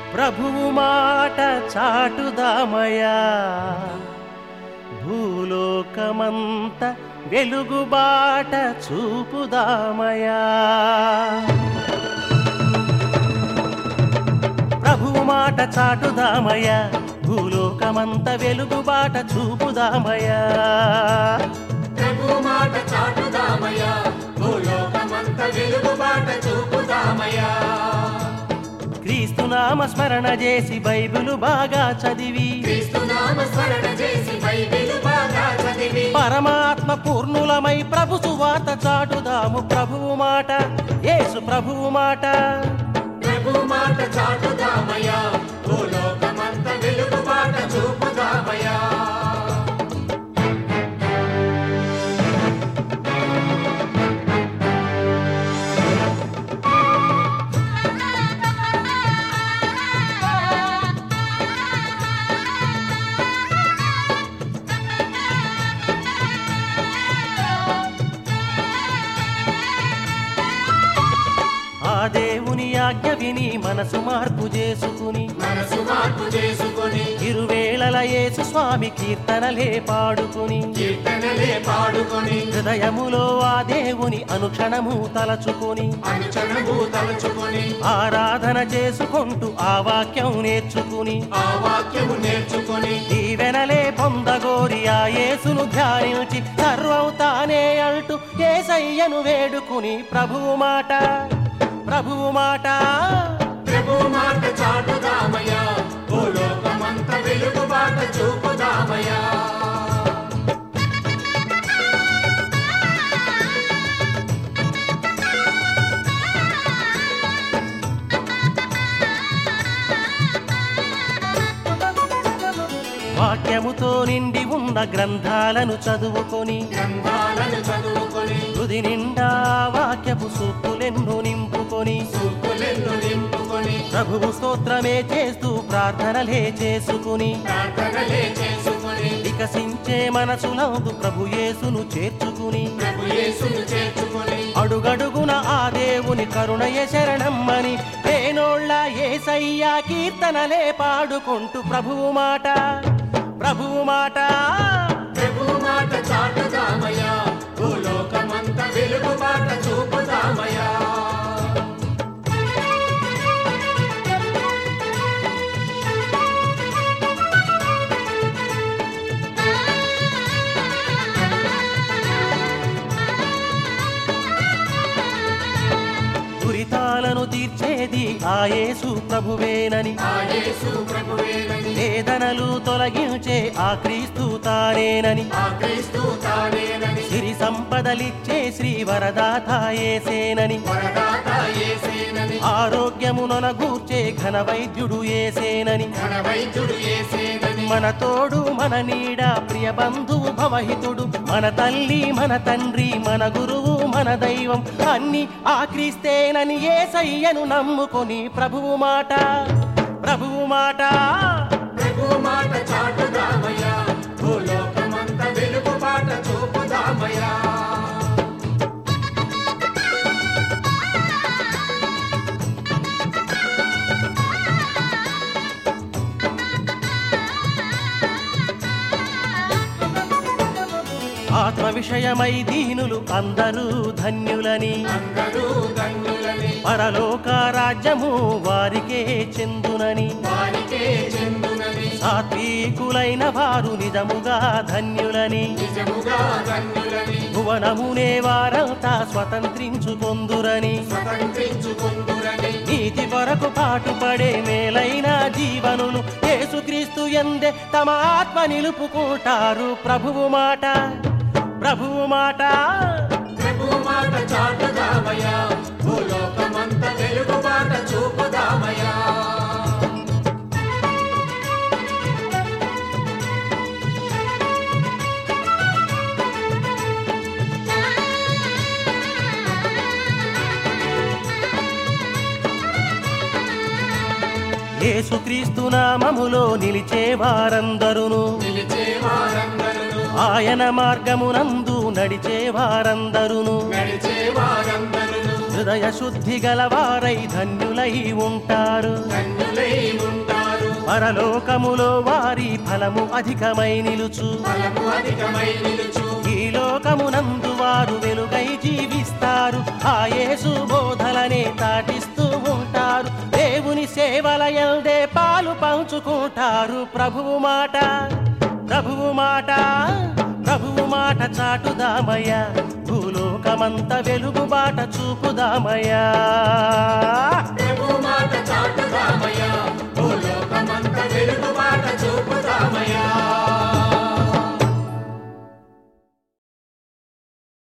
ప్రభువు మాట చాటుదామయా భూలోకమంత వెలుగుబాట చూపుదామయా ప్రభువు మాట చాటుదామయా భూలోకమంత వెలుగుబాట చూపుదామయా ప్రభు మాట చాటుదామయ్యా భూలోకమంత వెలుగుబాట చూపుదామయ్యా క్రీస్తు నామ స్మరణ చేసి బైబిలు బాగా చదివి క్రీస్తు నామ స్మరణ చేసి బైబిలు బాగా చదివి పరమాత్మ పూర్ణులమై ప్రభు సువార్త చాటుదాము ప్రభువు మాట యేసు ప్రభువు మాట ప్రభు మాట చాటుదామయ్యా భూలోకమంత వెలుగుబాట చూపుదామయ్యా ఆ దేవుని ఆజ్ఞ విని మనసు మార్పు చేసుకుని మనసు మార్పు చేసుకొని ఇరువేళల యేసు స్వామి కీర్తనలే పాడుకుని కీర్తనలే పాడుకొని హృదయములో ఆ దేవుని అనుక్షణము తలచుకొని అనుచనము తలుచుకొని ఆరాధన చేసుకుంటూ ఆ వాక్యం నేర్చుకుని ఆ వాక్యము నేర్చుకొని దీవెనలే పొందగోరి ఆ యేసును ధ్యానించి సర్వం తానే అంటూ ఏసయ్యను వేడుకుని ప్రభువు మాట ప్రభువు మాట ప్రభు మాట చాటుదామయ్యా భూలోకమంత వెలుగుబాట చూపుదామయ్యా వాక్యముతో నిండి ఉన్న గ్రంథాలను చదువుకొని గ్రంథాలను చదువుకొని హృది నిండా వాక్యపు సూక్తులెన్నో నింపుకొని సూకులెన్ను నింపుకొని ప్రభువు స్తోత్రమే చేస్తూ ప్రార్థనలే చేసుకుని ప్రార్థనలే చేసుకొని వికసించే మనసులందు ప్రభు యేసును చేర్చుకుని ప్రభు యేసును చేర్చుకొని అడుగడుగున ఆ దేవుని కరుణయ శరణమ్మని ఏనోళ్ళ ఏసయ్యా కీర్తనలే పాడుకుంటూ ప్రభువు మాట ప్రభువు మాట ప్రభు మాట చాటుదామయ్యా భూలోకమంత వెలుగుబాట చూపుదామయ్యా దురితాలను తీర్చేది ఆ యేసు ప్రభువేనని ఆ యేసు ప్రభువేనని వేదనలు తొలగించే ఆ క్రీస్తు తానేనని ఆ క్రీస్తు తానేనని సిరి సంపదలిచ్చే శ్రీ వరదాత ఏసేనని వరదాత యేసేనని ఆరోగ్యమునొనగూర్చే ఘన వైద్యుడు ఏసేనని ఘన వైద్యుడు యేసేనని మన తోడు మన నీడ ప్రియ బంధువు భవహితుడు మన తల్లి మన తండ్రి మన గురువు మన దైవం అన్ని ఆ క్రీస్తేనని ఏసయ్యను నమ్ముకొని ప్రభువు మాట ప్రభువు మాట ప్రభు మాట చాటుదామయ్యా భూలోకమంత వెలుగుబాట చూపుదామయ్యా ఆత్మ విషయమై దీనులు అందరూ ధన్యులని అందరూ ధన్యులని పరలోక రాజ్యము వారికే చెందునని వారికే చెందునని సాత్వికులైన వారు నిజముగా ధన్యులని నిజముగా ధన్యులని భువనమునే వారంతా స్వతంత్రించుకొందురని స్వతంత్రించుకుందురని నీతి కొరకు పాటుపడే మేలైన జీవనులు యేసుక్రీస్తు ఎందే తమ ఆత్మ నిలుపుకుంటారు ప్రభువు మాట ప్రభువు మాట ప్రభు మాట చాటుదామయ్యా భూలోకమంత వెలుగుబాట చూపుదామయ్యా యేసుక్రీస్తు నామములో నిలిచే వారందరును నిలిచే వారందరూ ఆయన మార్గమునందు నడిచే వారందరును నడిచే వారందరూ హృదయ శుద్ధి గలవారై ధన్యులై ఉంటారు ధన్యులై ఉంటారు పరలోకములో వారి ఫలము అధికమై నిలుచు ఫలము అధికమై నిలుచు ఈ లోకమునందు వారు వెలుగై జీవిస్తారు ఆ యేసు బోధలనే తాటిస్తూ ఉంటారు దేవుని సేవల ఎల్దే పాలు పంచుకుంటారు ప్రభువు మాట ప్రభువు మాట ప్రభువు మాట చాటుదామయ్యా భూలోకమంత వెలుగు బాట చూపుదామయ్యా